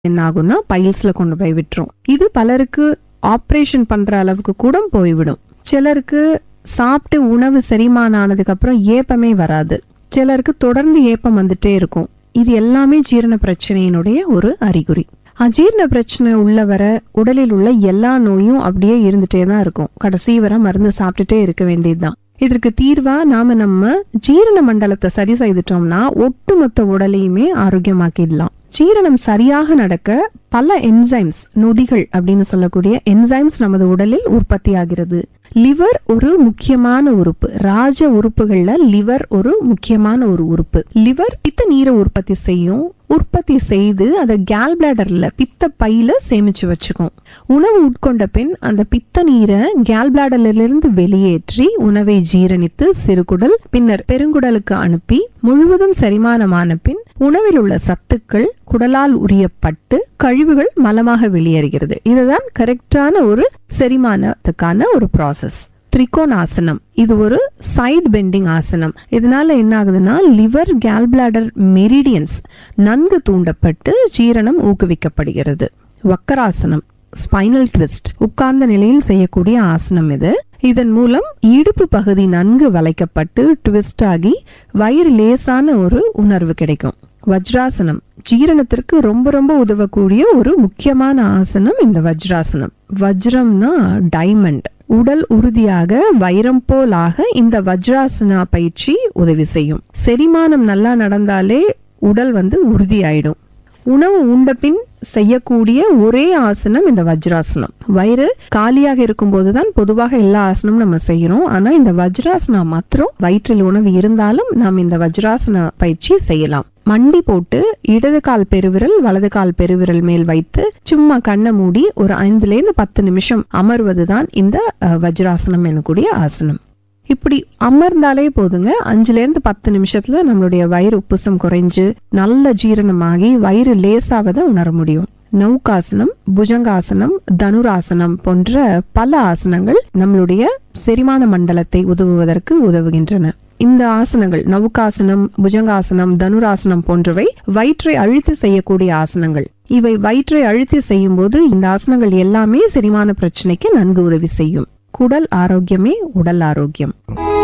என்ன ஆகும்னா பைல்ஸ்ல கொண்டு போய் விட்டுரும் இது பலருக்கு ஆப்ரேஷன் பண்ற அளவுக்கு கூட போய்விடும் சிலருக்கு சாப்பிட்டு உணவு செரிமானம் ஆனதுக்கு அப்புறம் ஏப்பமே வராது சிலருக்கு தொடர்ந்து ஏப்பம் வந்துட்டே இருக்கும் இது எல்லாமே ஜீரண பிரச்சனையினுடைய ஒரு அறிகுறி அஜீரண பிரச்சனை உள்ள வர உடலில் உள்ள எல்லா நோயும் அப்படியே இருந்துட்டே தான் இருக்கும் கடைசி வரை மருந்து சாப்பிட்டுட்டே இருக்க வேண்டியதுதான் இதற்கு தீர்வா நாம நம்ம ஜீரண மண்டலத்தை சரி செய்துட்டோம்னா ஒட்டுமொத்த உடலையுமே ஆரோக்கியமாக்கிடலாம் ஜீரணம் சரியாக நடக்க பல என்சைம்ஸ் நொதிகள் அப்படின்னு சொல்லக்கூடிய என்சைம்ஸ் நமது உடலில் உற்பத்தி ஆகிறது லிவர் ஒரு முக்கியமான உறுப்பு ராஜ உறுப்புகள்ல லிவர் ஒரு முக்கியமான ஒரு உறுப்பு லிவர் பித்த நீரை உற்பத்தி செய்யும் உற்பத்தி செய்து அதை கேல் பிளாடர்ல பித்த பையில சேமிச்சு வச்சுக்கும் உணவு உட்கொண்ட பின் அந்த பித்த நீரை கேல் பிளாடரிலிருந்து வெளியேற்றி உணவை ஜீரணித்து சிறுகுடல் பின்னர் பெருங்குடலுக்கு அனுப்பி முழுவதும் செரிமானமான பின் உணவில் உள்ள சத்துக்கள் குடலால் உரியப்பட்டு கழிவுகள் மலமாக வெளியேறுகிறது இதுதான் கரெக்டான ஒரு செரிமானத்துக்கான ஒரு ப்ராசஸ் திரிகோணாசனம் இது ஒரு சைடு பெண்டிங் ஆசனம் இதனால என்ன ஆகுதுன்னா லிவர் கேல்பிளாடர் மெரிடியன்ஸ் நன்கு தூண்டப்பட்டு ஜீரணம் ஊக்குவிக்கப்படுகிறது வக்கராசனம் ஸ்பைனல் ட்விஸ்ட் உட்கார்ந்த நிலையில் செய்யக்கூடிய ஆசனம் இது இதன் மூலம் இடுப்பு பகுதி நன்கு வளைக்கப்பட்டு ட்விஸ்ட் ஆகி வயிறு லேசான ஒரு உணர்வு கிடைக்கும் வஜ்ராசனம் ஜீரணத்திற்கு ரொம்ப ரொம்ப உதவக்கூடிய ஒரு முக்கியமான ஆசனம் இந்த வஜ்ராசனம் வஜ்ரம்னா டைமண்ட் உடல் உறுதியாக வைரம் போலாக இந்த வஜ்ராசனா பயிற்சி உதவி செய்யும் செரிமானம் நல்லா நடந்தாலே உடல் வந்து உறுதியாயிடும் உணவு உண்ட பின் செய்யக்கூடிய ஒரே ஆசனம் இந்த வஜ்ராசனம் வயிறு காலியாக இருக்கும்போது தான் பொதுவாக எல்லா ஆசனமும் நம்ம செய்யறோம் ஆனா இந்த வஜ்ராசனா மாத்திரம் வயிற்றில் உணவு இருந்தாலும் நாம் இந்த வஜ்ராசன பயிற்சி செய்யலாம் மண்டி போட்டு இடது கால் பெருவிரல் வலது கால் பெருவிரல் மேல் வைத்து சும்மா கண்ணை மூடி ஒரு ஐந்துல இருந்து பத்து நிமிஷம் அமர்வதுதான் இந்த அஹ், வஜ்ராசனம் எனக்கூடிய ஆசனம் இப்படி அமர்ந்தாலே போதுங்க அஞ்சுல இருந்து பத்து நிமிஷத்துல நம்மளுடைய வயிறு உப்புசம் குறைஞ்சு நல்ல ஜீரணமாகி வயிறு லேசாவதை உணர முடியும் நௌகாசனம் புஜங்காசனம் தனுராசனம் போன்ற பல ஆசனங்கள் நம்மளுடைய செரிமான மண்டலத்தை உதவுவதற்கு உதவுகின்றன இந்த ஆசனங்கள் நவுகாசனம் புஜங்காசனம் தனுராசனம் போன்றவை வயிற்றை அழுத்தி செய்யக்கூடிய ஆசனங்கள் இவை வயிற்றை அழுத்தி செய்யும் போது இந்த ஆசனங்கள் எல்லாமே செரிமான பிரச்சனைக்கு நன்கு உதவி செய்யும் குடல் ஆரோக்கியமே உடல் ஆரோக்கியம்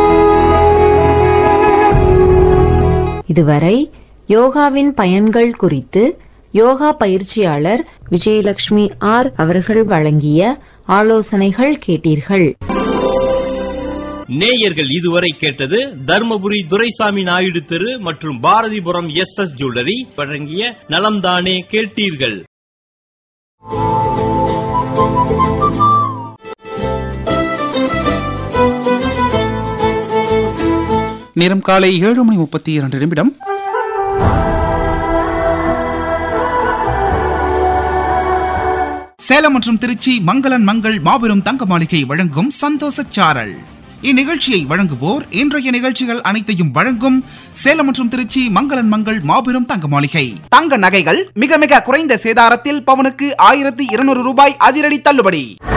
இதுவரை யோகாவின் பயன்கள் குறித்து யோகா பயிற்சியாளர் விஜயலட்சுமி ஆர் அவர்கள் வழங்கிய ஆலோசனைகள் கேட்டீர்கள் நேயர்கள் இதுவரை கேட்டது தர்மபுரி துரைசாமி நாயுடு தெரு மற்றும் பாரதிபுரம் எஸ் எஸ் ஜுவல்லரி வழங்கிய நலம்தானே கேட்டீர்கள் நேரம் காலை ஏழு மணி முப்பத்தி இரண்டு நிமிடம் சேலம் மற்றும் திருச்சி மங்களன் மங்கள் மாபெரும் தங்க மாளிகை வழங்கும் சந்தோஷ சாரல் இந்நிகழ்ச்சியை வழங்குவோர் இன்றைய நிகழ்ச்சிகள் அனைத்தையும் வழங்கும் சேலம் மற்றும் திருச்சி மங்களன் மங்கள் மாபெரும் தங்க மாளிகை தங்க நகைகள் மிக மிக குறைந்த சேதாரத்தில் பவனுக்கு ஆயிரத்தி இருநூறு ரூபாய் அதிரடி தள்ளுபடி